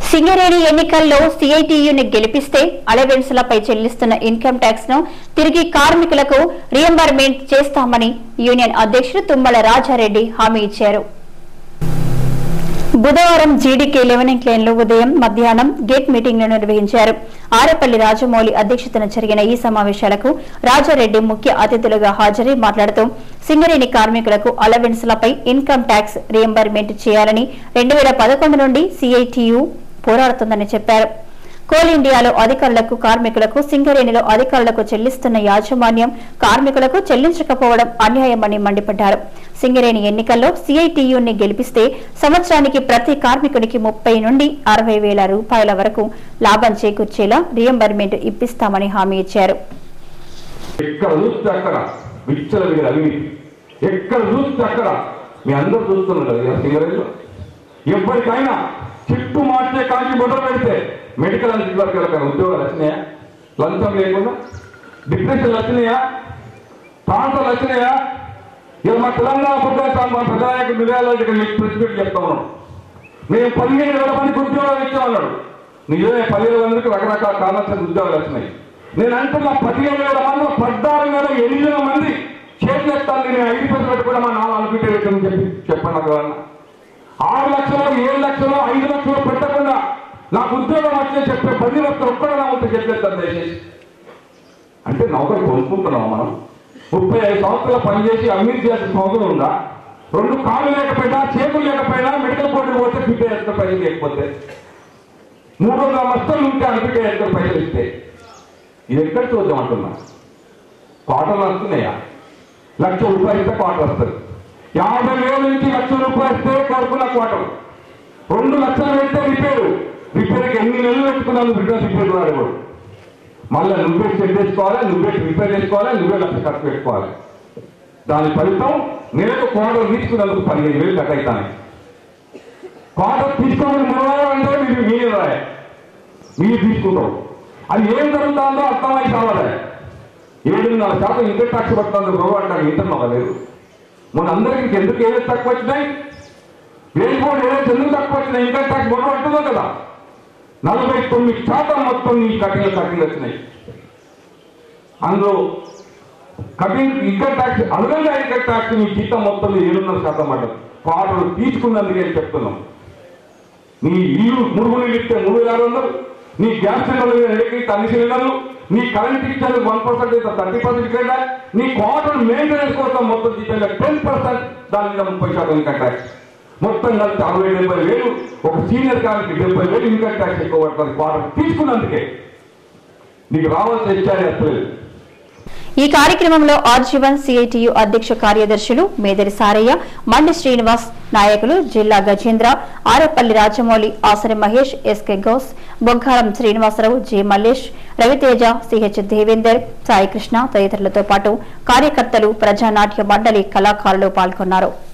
సింగరేణి ఎన్నికల్లో సిఐటియుని గెలిపిస్తే అలవెన్సులపై చెల్లిస్తున్న ఇన్కమ్ ట్యాక్స్ ను తిరిగి కార్మికులకు రియంబర్మెంట్ చేస్తామని యూనియన్ అధ్యక్షుడు తుమ్మల రాజారెడ్డి హామీ ఇచ్చారు బుధవారం జీడీకే లెవెనింగ్ లైన్ లో ఉదయం మధ్యాహ్నం గేట్ మీటింగ్ ను నిర్వహించారు ఆరేపల్లి రాజమౌళి అధ్యక్షతన జరిగిన ఈ సమావేశాలకు రాజారెడ్డి ముఖ్య అతిథులుగా హాజరై మాట్లాడుతూ సింగరేణి కార్మికులకు అలవెన్స్లపై ఇన్కమ్ ట్యాక్స్ రియంబర్మెంట్ చేయాలని రెండు వేల పదకొండు నుండి సిఐటియు పోరాడుతుందని చెప్పారు కోల్ ఇండియాలో అధికారులకు కార్మికులకు సింగరేణిలో అధికారులకు చెల్లిస్తున్న యాజమాన్యం కార్మికులకు చెల్లించకపోవడం అన్యాయమని మండిపడ్డారు సింగరేణి ఎన్నికల్లో సిఐటియుని గెలిపిస్తే సంవత్సరానికి ప్రతి కార్మికునికి ముప్పై నుండి అరవై వేల రూపాయల వరకు లాభం చేకూర్చేలా రియంబర్మెంట్ ఇప్పిస్తామని హామీ ఇచ్చారు ఎక్కడ చూస్తే అక్కడ విచ్చల మీద అవినీతి ఎక్కడ చూస్తే అక్కడ మీ అందరూ చూస్తున్నారు కదా ఇలా సింగరేజ్లో ఎప్పటికైనా చిట్టు మార్చే కాంచి మొదలు పెడితే మెడికల్ అండ్ వరకు ఎవరికైనా ఉద్యోగాలు వచ్చినాయా లంచం లేకుండా డిప్రెషన్ వచ్చినాయా ట్రాన్స్ఫర్ వచ్చినాయా ఇలా మా తెలంగాణ ప్రభుత్వం మా ప్రజానాయకుడు నిలయాలని మీకు ప్రెస్ మీట్ చెప్తా ఉన్నాం మేము పదిహేను వేల మందికి ఉద్యోగాలు ఇచ్చామన్నాడు నిజమే పదిహేను మందికి రకరకాల కారణాలు ఉద్యోగాలు వచ్చినాయి నేను అంటున్నా పదిహేను వేల మందిలో పద్నాలుగు వేల ఎనిమిది వేల మంది చేతులు ఎత్తాలి నేను ఐదు పర్సెంట్ పెట్టుకున్నా మా నాన్న అనుకుంటే చెప్పి చెప్పండి నాకు ఎవరన్నా ఆరు లక్షలు ఏడు లక్షలు ఐదు లక్షలు పెట్టకుండా నాకు ఉద్యోగం వచ్చే చెప్పే పది లక్షలు ఒక్కడ నా ఉంటే చెప్పేస్తాను దయచేసి అంటే నౌకరు కొనుక్కుంటున్నాం మనం ముప్పై ఐదు సంవత్సరాలు పనిచేసి అవినీతి చేయాల్సిన అవసరం ఉందా రెండు కాళ్ళు లేకపోయినా చేతులు లేకపోయినా మెడికల్ బోర్డు పోతే ఫిట్ చేస్తే పైసలు లేకపోతే మూడు వందల లక్షలు ఉంటే అనిపిట్ చేస్తే పైసలు ఇస్తే ఇది ఎక్కడ చూద్దాం అంటున్నా క్వార్టర్లు వస్తున్నాయా లక్ష రూపాయలు ఇస్తే క్వార్టర్ వస్తుంది యాభై వేల నుంచి లక్ష రూపాయలు ఇస్తే కడుపున క్వార్టర్ రెండు లక్షలు పెడితే రిపేరు రిపేర్కి ఎన్ని నెలలు పెట్టుకున్నాను రిటర్న్ రిపేర్ వాడు మళ్ళీ నువ్వే సెట్ చేసుకోవాలి నువ్వే రిపేర్ చేసుకోవాలి నువ్వే లక్ష ఖర్చు పెట్టుకోవాలి దాని ఫలితం నెలకు క్వార్టర్ తీసుకున్నందుకు పదిహేను వేలు కట్ అవుతాయి క్వార్టర్ తీసుకోమని మూడు అంటే మీరు మీరు రాయ మీరు తీసుకుంటాం అది ఏం జరుగుతుందో అర్థమై కావాలి ఏడున్నర శాతం ఇన్కమ్ ట్యాక్స్ పడుతుంది గొడవ అంటారు ఇంటర్నో లేదు మన అందరికి ఎందుకు ఏదైతే తక్కువ వచ్చినాయి వేసుకోండి ఏదైతే ఎందుకు తక్కువ వచ్చినాయి ఇన్కమ్ ట్యాక్స్ గొడవ అంటుందో కదా నలభై తొమ్మిది శాతం మొత్తం ఈ కఠిన కఠిన వచ్చినాయి అందులో కఠిన ఇన్కమ్ ట్యాక్స్ అనుగుణంగా ఇన్కమ్ ట్యాక్స్ మీ జీతం మొత్తం ఏడున్నర శాతం పడ్డది పాటలు తీసుకున్నందుకే చెప్తున్నాం నీ ఇల్లు మురుగు నీళ్ళు ఇస్తే మూడు వేల ఆరు వందలు నీ గ్యాస్ సిలిండర్లు ఎలక్ట్రిక్ అన్ని సిలిండర్లు నీ కరెంట్ ఇచ్చారు వన్ పర్సెంట్ ఇస్తే థర్టీ పర్సెంట్ ఇక్కడ నీ క్వార్టర్ మెయింటెనెన్స్ కోసం మొత్తం జీతంగా టెన్ పర్సెంట్ దాని మీద ముప్పై శాతం ఇన్కమ్ ట్యాక్స్ మొత్తం కలిసి అరవై డెబ్బై వేలు ఒక సీనియర్ కాలకి డెబ్బై వేలు ఇన్కమ్ ట్యాక్స్ ఎక్కువ పడుతుంది క్వార్టర్ తీసుకున్నందుకే నీకు రావాల్సిన ఇచ్చారు అసలు ఈ కార్యక్రమంలో ఆర్జీవన్ సిఐటియు అధ్యక్ష కార్యదర్శులు మేదరి సారయ్య మండి శ్రీనివాస్ నాయకులు జిల్లా Gajendra Arepalli Rajamouli Asari Mahesh SK Ghouse Boggaram Srinivasarao J Mallesh Raviteja CH Devender Saikrishna తదితరులతో పాటు కార్యకర్తలు ప్రజానాట్య మండలి కళాకారులు పాల్గొన్నారు